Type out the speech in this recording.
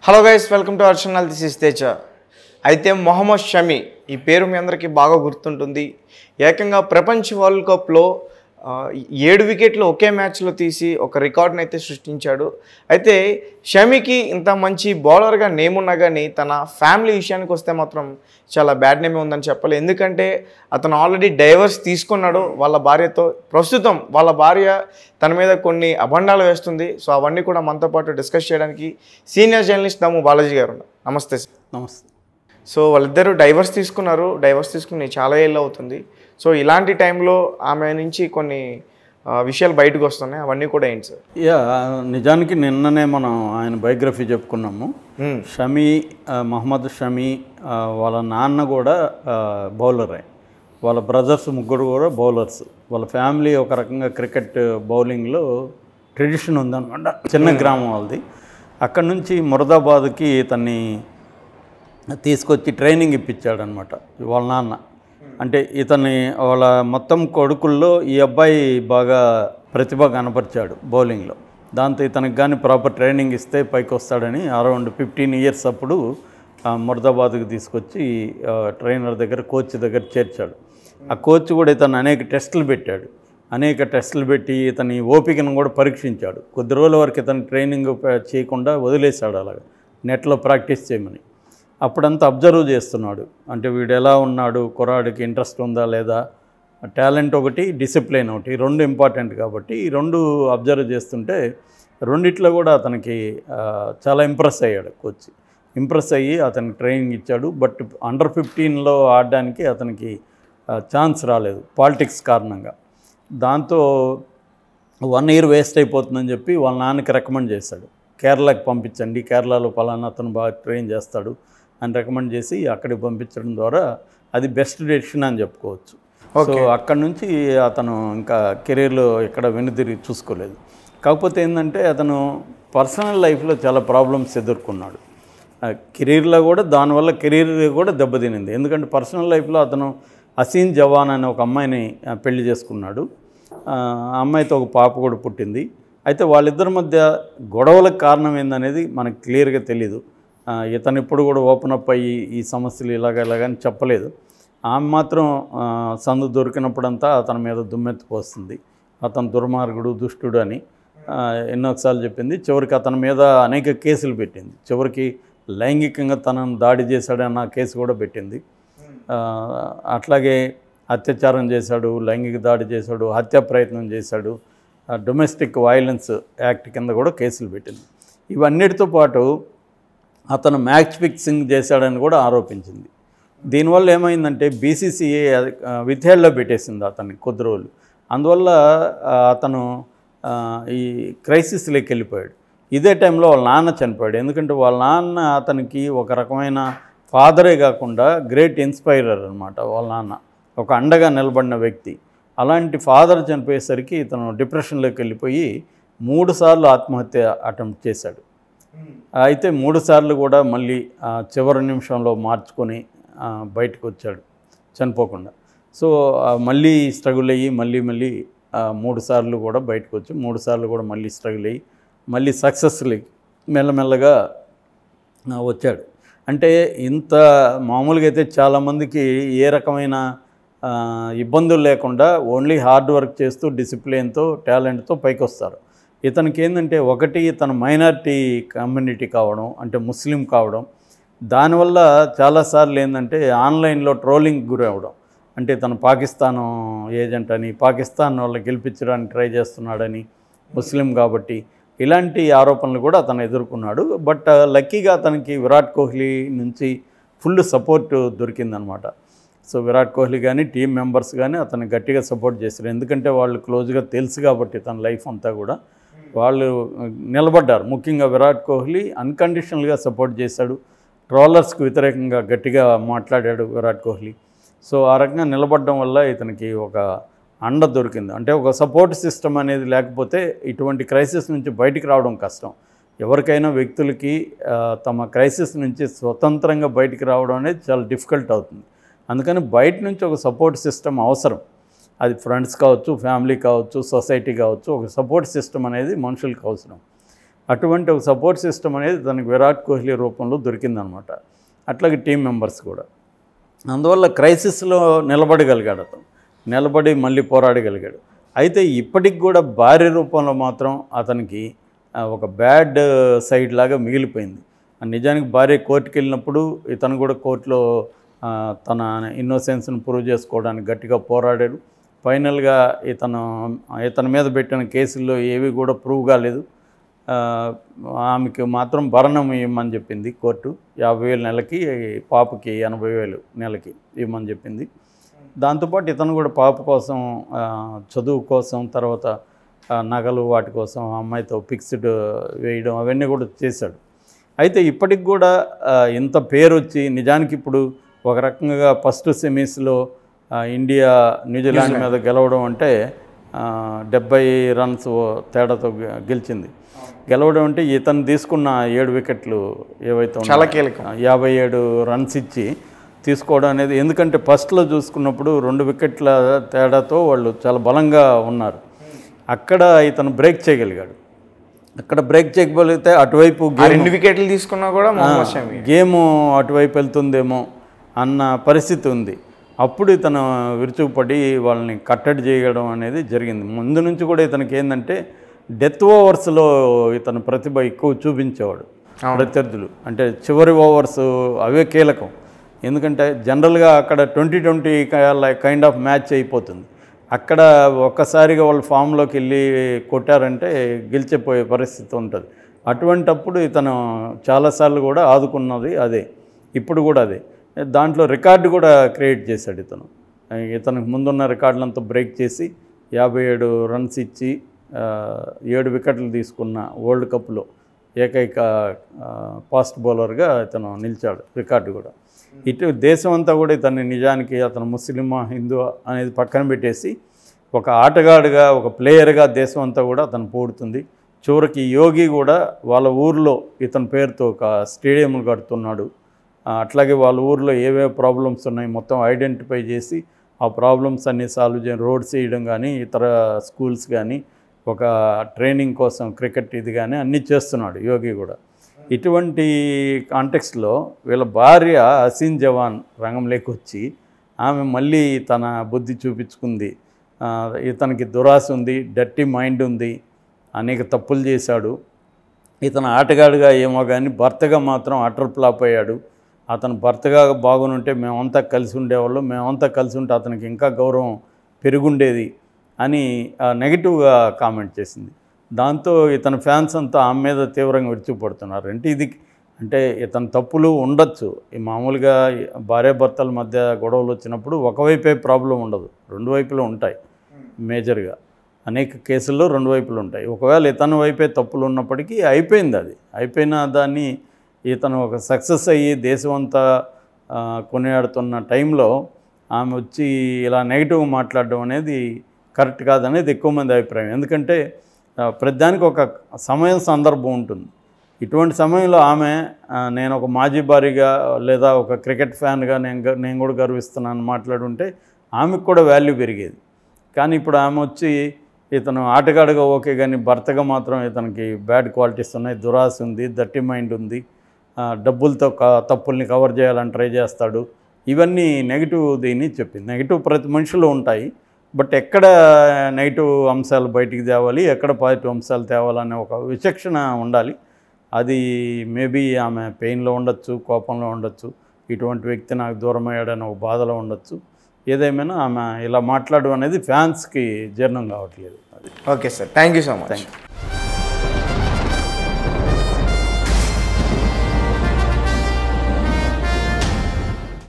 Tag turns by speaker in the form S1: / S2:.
S1: Hello guys welcome to our channel this is Teja అయితే మొహమ్మద్ షమి ఈ పేరు మీ అందరికీ బాగా గుర్తుంటుంది ఏకంగా ప్రపంచ వరల్డ్ కప్లో ఆ, ఏడు వికెట్లు ఒకే మ్యాచ్లో తీసి ఒక రికార్డ్ని అయితే సృష్టించాడు అయితే షమికి ఇంత మంచి బౌలర్గా నేమ్ ఉన్నా కానీ తన ఫ్యామిలీ విషయానికి వస్తే మాత్రం చాలా బ్యాడ్ నేమే ఉందని చెప్పాలి ఎందుకంటే అతను ఆల్రెడీ డైవర్స్ తీసుకున్నాడు వాళ్ళ భార్యతో ప్రస్తుతం వాళ్ళ భార్య తన మీద కొన్ని అభండాలు వేస్తుంది సో అవన్నీ కూడా మనతో పాటు డిస్కస్ చేయడానికి సీనియర్ జర్నలిస్ట్ దమ్ము బాలాజీ గారు ఉన్నారు నమస్తే సార్
S2: నమస్తే
S1: సో వాళ్ళిద్దరూ డైవర్స్ తీసుకున్నారు డైవర్స్ తీసుకుని చాలా ఏళ్ళు అవుతుంది సో ఇలాంటి టైంలో ఆమె నుంచి కొన్ని ఆ, విషయాలు బయటకు వస్తున్నాయి అవన్నీ కూడా ఏంటి సార్
S2: యా నిజానికి నిన్ననే మనం ఆయన బయోగ్రఫీ చెప్పుకున్నాము
S1: మ్మ్.
S2: షమీ ఆ, మహమ్మద్ షమీ ఆ, వాళ్ళ నాన్న కూడా ఆ, బౌలరే వాళ్ళ బ్రదర్స్ ముగ్గురు కూడా బౌలర్స్ వాళ్ళ ఫ్యామిలీ ఒక రకంగా క్రికెట్ బౌలింగ్లో ట్రెడిషన్ ఉందన్నమాట చిన్న గ్రామం వాళ్ళది అక్కడ నుంచి మురదాబాద్కి ఇతన్ని తీసుకొచ్చి ట్రైనింగ్ ఇప్పించాడనమాట వాళ్ళ నాన్న అంటే ఇతన్ని వాళ్ళ మొత్తం కొడుకుల్లో ఈ అబ్బాయి బాగా ప్రతిభ కనపరిచాడు బౌలింగ్లో దాంతో ఇతనికి కానీ ప్రాపర్ ట్రైనింగ్ ఇస్తే పైకి వస్తాడని అరౌండ్ ఫిఫ్టీన్ ఇయర్స్ అప్పుడు ఆ, మురదాబాద్కి తీసుకొచ్చి ఆ, ట్రైనర్ దగ్గర కోచ్ దగ్గర చేర్చాడు ఆ కోచ్ కూడా ఇతను అనేక టెస్టులు పెట్టాడు అనేక టెస్టులు పెట్టి ఇతని ఓపికను కూడా పరీక్షించాడు కొద్ది రోజుల వరకు ఇతను ట్రైనింగ్ ప- చేయకుండా వదిలేశాడు అలాగా నెట్లో ప్రాక్టీస్ చేయమని అప్పుడంతా అబ్జర్వ్ చేస్తున్నాడు అంటే వీడు ఎలా ఉన్నాడు కుర్రాడికి ఇంట్రెస్ట్ ఉందా లేదా టాలెంట్ ఒకటి డిసిప్లిన్ ఒకటి ఈ రెండు ఇంపార్టెంట్ కాబట్టి ఈ రెండు అబ్జర్వ్ చేస్తుంటే రెండిట్లో కూడా అతనికి ఆ, చాలా ఇంప్రెస్ అయ్యాడు కోచ్ ఇంప్రెస్ అయ్యి అతనికి ట్రైనింగ్ ఇచ్చాడు బట్ అండర్ ఫిఫ్టీన్లో ఆడడానికి అతనికి ఛాన్స్ రాలేదు పాలిటిక్స్ కారణంగా దాంతో వన్ ఇయర్ వేస్ట్ అయిపోతుందని చెప్పి వాళ్ళ నాన్నకి రికమెండ్ చేశాడు కేరళకి పంపించండి కేరళలో పలానా అతను బాగా ట్రైన్ చేస్తాడు అని రికమెండ్ చేసి అక్కడికి పంపించడం ద్వారా అది బెస్ట్ డెసిషన్ అని చెప్పుకోవచ్చు సో అక్కడ నుంచి అతను ఇంకా కెరీర్లో ఎక్కడ వెనుదిరిగి చూసుకోలేదు కాకపోతే ఏంటంటే అతను పర్సనల్ లైఫ్లో చాలా ప్రాబ్లమ్స్ ఎదుర్కొన్నాడు ఆ కెరీర్లో కూడా దానివల్ల కెరీర్ కూడా దెబ్బతినింది ఎందుకంటే పర్సనల్ లైఫ్లో అతను హసీన్ జవాన్ అనే ఒక అమ్మాయిని ఆ, పెళ్లి చేసుకున్నాడు ఆ ఆ అమ్మాయితో ఒక పాప కూడా పుట్టింది అయితే వాళ్ళిద్దరి మధ్య గొడవలకు కారణం ఏందనేది మనకు క్లియర్గా తెలియదు ఆ, ఇతను ఇప్పుడు కూడా ఓపెన్ అప్ అయ్యి ఈ సమస్యలు ఇలాగ ఇలాగని చెప్పలేదు ఆమె మాత్రం ఆ, సందు దొరికినప్పుడంతా అతని మీద దుమ్మెత్తిపోస్తుంది అతను దుర్మార్గుడు దుష్టుడు అని ఆ, ఎన్నోసార్లు చెప్పింది చివరికి అతని మీద అనేక కేసులు పెట్టింది చివరికి లైంగికంగా తనను దాడి చేశాడన్న కేసు కూడా పెట్టింది ఆ, అట్లాగే అత్యాచారం చేశాడు లైంగిక దాడి చేశాడు హత్యా ప్రయత్నం చేశాడు డొమెస్టిక్ వైలెన్స్ యాక్ట్ కింద కూడా కేసులు పెట్టింది ఇవన్నిటితో పాటు అతను మ్యాచ్ ఫిక్సింగ్ చేశాడని కూడా ఆరోపించింది దీనివల్ల ఏమైందంటే బీసీసీఏ విథేళ్ళలో పెట్టేసింది అతన్ని కొద్ది రోజులు అందువల్ల ఆ, అతను ఆ, ఈ క్రైసిస్లోకి వెళ్ళిపోయాడు ఇదే టైంలో వాళ్ళ నాన్న చనిపోయాడు ఎందుకంటే వాళ్ళ నాన్న అతనికి ఒక రకమైన ఫాదరే కాకుండా గ్రేట్ ఇన్స్పైరర్ అనమాట వాళ్ళ నాన్న ఒక అండగా నిలబడిన వ్యక్తి అలాంటి ఫాదర్ చనిపోయేసరికి ఇతను డిప్రెషన్లోకి వెళ్ళిపోయి మూడు సార్లు ఆత్మహత్య అటెంప్ట్ చేశాడు అయితే మూడు సార్లు కూడా మళ్ళీ ఆ, చివరి నిమిషంలో మార్చుకొని ఆ, బయటకు వచ్చాడు చనిపోకుండా సో ఆ, మళ్ళీ స్ట్రగుల్ అయ్యి మళ్ళీ మళ్ళీ ఆ, మూడు సార్లు కూడా బయటకు వచ్చి మూడు సార్లు కూడా మళ్ళీ స్ట్రగుల్ అయ్యి మళ్ళీ సక్సెస్ఫుల్ మెల్లమెల్లగా ఆ, వచ్చాడు అంటే ఇంత మామూలుగా అయితే చాలామందికి ఏ రకమైన ఆ, ఇబ్బందులు లేకుండా ఓన్లీ హార్డ్ వర్క్ చేస్తూ డిసిప్లిన్తో టాలెంట్తో పైకి వస్తారు ఇతనికి ఏంటంటే ఒకటి తన మైనారిటీ కమ్యూనిటీ కావడం అంటే ముస్లిం కావడం దానివల్ల చాలాసార్లు ఏంటంటే ఆన్లైన్లో ట్రోలింగ్ గురి అవ్వడం అంటే తను పాకిస్తాన్ ఏజెంట్ అని పాకిస్తాన్ వాళ్ళని గెలిపించడానికి ట్రై చేస్తున్నాడని ముస్లిం కాబట్టి ఇలాంటి ఆరోపణలు కూడా అతను ఎదుర్కొన్నాడు బట్ లక్కీగా అతనికి విరాట్ కోహ్లీ నుంచి ఫుల్ సపోర్ట్ దొరికిందనమాట సో విరాట్ కోహ్లీ కానీ టీం మెంబర్స్ కానీ అతను గట్టిగా సపోర్ట్ చేశారు ఎందుకంటే వాళ్ళు క్లోజ్గా తెలుసు కాబట్టి తన లైఫ్ అంతా కూడా వాళ్ళు నిలబడ్డారు ముఖ్యంగా విరాట్ కోహ్లీ అన్కండిషనల్గా సపోర్ట్ చేశాడు ట్రోలర్స్కి వ్యతిరేకంగా గట్టిగా మాట్లాడాడు విరాట్ కోహ్లీ సో ఆ రకంగా నిలబడడం వల్ల ఇతనికి ఒక అండ దొరికింది అంటే ఒక సపోర్ట్ సిస్టమ్ అనేది లేకపోతే ఇటువంటి క్రైసిస్ నుంచి బయటికి రావడం కష్టం ఎవరికైనా వ్యక్తులకి ఆ, తమ క్రైసిస్ నుంచి స్వతంత్రంగా బయటికి రావడం అనేది చాలా డిఫికల్ట్ అవుతుంది అందుకని బయట నుంచి ఒక సపోర్ట్ సిస్టమ్ అవసరం అది ఫ్రెండ్స్ కావచ్చు ఫ్యామిలీ కావచ్చు సొసైటీ కావచ్చు ఒక సపోర్ట్ సిస్టమ్ అనేది మనుషులకు అవసరం అటువంటి ఒక సపోర్ట్ సిస్టమ్ అనేది తనకి విరాట్ కోహ్లీ రూపంలో దొరికిందనమాట అట్లాగే టీం మెంబర్స్ కూడా అందువల్ల క్రైసిస్లో నిలబడగలిగాడు అతను నిలబడి మళ్ళీ పోరాడగలిగాడు అయితే ఇప్పటికి కూడా భార్య రూపంలో మాత్రం అతనికి ఆ, ఒక బ్యాడ్ సైడ్ లాగా మిగిలిపోయింది ఆ నిజానికి భార్య కోర్టుకి వెళ్ళినప్పుడు ఇతను కూడా కోర్టులో ఆ, తన ఇన్నోసెన్స్ను ప్రూవ్ చేసుకోవడానికి గట్టిగా పోరాడాడు ఫైనల్గా ఇతను ఇతని మీద పెట్టిన కేసుల్లో ఏవి కూడా ప్రూవ్ కాలేదు ఆ, ఆమెకి మాత్రం భరణం ఇవ్వమని చెప్పింది కోర్టు యాభై వేలు నెలకి పాపకి ఎనభై వేలు నెలకి ఇవ్వమని చెప్పింది దాంతోపాటు ఇతను కూడా పాప కోసం ఆ, చదువు కోసం తర్వాత ఆ, నగలు వాటి కోసం ఆ అమ్మాయితో ఫిక్స్డ్ వేయడం అవన్నీ కూడా చేశాడు అయితే ఇప్పటికి కూడా ఆ, ఇంత పేరు వచ్చి నిజానికి ఇప్పుడు ఒక రకంగా ఫస్ట్ సెమీస్లో ఇండియా న్యూజిలాండ్ మీద గెలవడం అంటే ఆ, డెబ్బై రన్స్ తేడాతో గె- గెలిచింది గెలవడం అంటే ఇతను తీసుకున్న ఏడు వికెట్లు ఏవైతే ఉన్నాయో,
S1: చాలా కీలకం
S2: ఆ, యాభై ఏడు రన్స్ ఇచ్చి తీసుకోవడం అనేది ఎందుకంటే ఫస్ట్లో చూసుకున్నప్పుడు రెండు వికెట్ల తేడాతో వాళ్ళు చాలా బలంగా ఉన్నారు అక్కడ ఇతను బ్రేక్ చేయగలిగాడు అక్కడ బ్రేక్ చేయగలిగితే అటువైపు
S1: ఆ
S2: గేమ్
S1: రెండు వికెట్లు తీసుకున్నా కూడా మొహమ్మద్ షమి
S2: గేమ్ అటువైపు వెళ్తుందేమో అన్న పరిస్థితి ఉంది అప్పుడు ఇతను విరుచుకుపడి వాళ్ళని కట్టడి చేయడం అనేది జరిగింది ముందు నుంచి కూడా ఇతనికి ఏంటంటే డెత్ ఓవర్స్లో ఇతను ప్రతిభ ఎక్కువ చూపించేవాడు ప్రత్యర్థులు అంటే చివరి ఓవర్స్ అవే కీలకం ఎందుకంటే జనరల్గా అక్కడ twenty twenty kind of match అయిపోతుంది అక్కడ ఒక్కసారిగా వాళ్ళు ఫామ్లోకి వెళ్ళి కొట్టారంటే గెలిచిపోయే పరిస్థితి ఉంటుంది అటువంటప్పుడు ఇతను చాలాసార్లు కూడా ఆదుకున్నది అదే ఇప్పుడు కూడా అదే దాంట్లో రికార్డు కూడా క్రియేట్ చేశాడు ఇతను ఇతనికి ముందున్న రికార్డులంతా బ్రేక్ చేసి యాభై ఏడు రన్స్ ఇచ్చి ఆ, ఏడు వికెట్లు తీసుకున్న వరల్డ్ కప్లో ఏకైక ఆ, ఫాస్ట్ బౌలర్గా ఇతను నిలిచాడు రికార్డు కూడా ఇటు దేశం అంతా కూడా ఇతన్ని నిజానికి అతను ముస్లిమా హిందూ అనేది పక్కన పెట్టేసి ఒక ఆటగాడుగా ఒక ప్లేయర్గా దేశం అంతా కూడా అతను పోడుతుంది చివరికి యోగి కూడా వాళ్ళ ఊర్లో ఇతని పేరుతో ఒక స్టేడియం కడుతున్నాడు ఆ, అట్లాగే వాళ్ళ ఊర్లో ఏవే ప్రాబ్లమ్స్ ఉన్నాయి మొత్తం ఐడెంటిఫై చేసి ఆ ప్రాబ్లమ్స్ అన్నీ సాల్వ్ చేయడం రోడ్స్ వేయడం కానీ ఇతర స్కూల్స్ కానీ ఒక ట్రైనింగ్ కోసం క్రికెట్ ఇది కానీ అన్నీ చేస్తున్నాడు యోగి కూడా ఇటువంటి కాంటెక్స్లో వీళ్ళ భార్య హసీన్ జవాన్ రంగంలోకి వచ్చి ఆమె మళ్ళీ తన బుద్ధి చూపించుకుంది ఆ, ఇతనికి దురాశ ఉంది డర్టీ మైండ్ ఉంది అనేక తప్పులు చేశాడు ఇతను ఆటగాడుగా ఏమో కానీ భర్తగా మాత్రం అటర్ ఫ్లాప్ అయ్యాడు అతను భర్తగా బాగునుంటే మేమంతా కలిసి ఉండేవాళ్ళం మేమంతా కలిసి ఉంటే అతనికి ఇంకా గౌరవం పెరుగుండేది అని ఆ, నెగిటివ్గా కామెంట్ చేసింది దాంతో ఇతని ఫ్యాన్స్ అంతా ఆమె మీద తీవ్రంగా విడిచిపడుతున్నారు అంటే ఇది అంటే ఇతని తప్పులు ఉండొచ్చు ఈ మామూలుగా భార్యాభర్తల మధ్య గొడవలు వచ్చినప్పుడు ఒకవైపే ప్రాబ్లం ఉండదు రెండు వైపులు ఉంటాయి మేజర్గా అనేక కేసుల్లో రెండు వైపులు ఉంటాయి ఒకవేళ ఇతని వైపే తప్పులు ఉన్నప్పటికీ అయిపోయింది అది అయిపోయిన దాన్ని ఇతను ఒక సక్సెస్ అయ్యి దేశం అంతా ఆ, కొనియాడుతున్న టైంలో ఆమె వచ్చి ఇలా నెగిటివ్ మాట్లాడడం అనేది కరెక్ట్ కాదనేది ఎక్కువ మంది అభిప్రాయం ఎందుకంటే ఆ, ప్రతిదానికి ఒక సమయం సందర్భం ఉంటుంది ఇటువంటి సమయంలో ఆమె ఆ, నేను ఒక మాజీ భారీగా లేదా ఒక క్రికెట్ ఫ్యాన్గా నేను గ- నేను కూడా గర్విస్తున్నాను మాట్లాడుంటే ఆమెకు కూడా వాల్యూ పెరిగేది కానీ ఇప్పుడు ఆమె వచ్చి ఇతను ఆటగాడుగా ఓకే కానీ భర్తగా మాత్రం ఇతనికి బ్యాడ్ క్వాలిటీస్ ఉన్నాయి దురాశ ఉంది దట్టి మైండ్ ఉంది ఆ, డబ్బులతో క తప్పుల్ని కవర్ చేయాలని ట్రై చేస్తాడు ఇవన్నీ నెగిటివ్ దీన్ని చెప్పింది నెగిటివ్ ప్రతి మనిషిలో ఉంటాయి బట్ ఎక్కడ నెగిటివ్ అంశాలు బయటికి తేవాలి ఎక్కడ పాజిటివ్ అంశాలు తేవాలనే ఒక విచక్షణ ఉండాలి అది మేబీ ఆమె పెయిన్లో ఉండొచ్చు కోపంలో ఉండొచ్చు ఇటువంటి వ్యక్తి నాకు దూరం అయ్యాడని ఒక బాధలో ఉండొచ్చు ఏదేమైనా ఆమె ఇలా మాట్లాడడం అనేది ఫ్యాన్స్కి జీర్ణం కావట్లేదు అది
S1: okay sir thank you so much